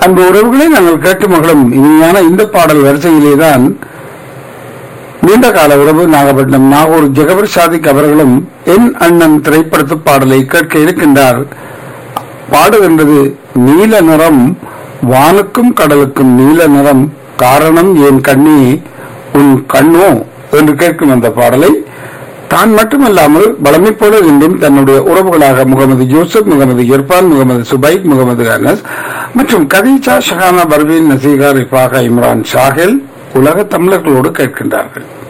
அன்பு உறவுகளை நாங்கள் கேட்டு மகளும் இனிமையான இந்த பாடல் வரிசையிலேதான் நீண்ட கால உறவு நாகப்பட்டினம் நாகூர் ஜெகபர் சாதிக் அவர்களும் என் அண்ணன் திரைப்படத்து பாடலை கேட்க இருக்கின்றார் பாடுகின்றது நீல நிறம் வானுக்கும் கடலுக்கும் நீல நிறம் காரணம் என் கண்ணே உன் கண்ணோ என்று கேட்கும் அந்த பாடலை தான் மட்டுமல்லாமல் பலமை போல இன்றும் தன்னுடைய உறவுகளாக முகமது யூசுப் முகமது இர்பான் முகமது சுபைக் முகமது அனஸ் மற்றும் கதீஜா ஷஹானா பர்வீன் நசீகா ரிஃபாகா இம்ரான் ஷாஹில் உலக தமிழர்களோடு கேட்கின்றார்கள்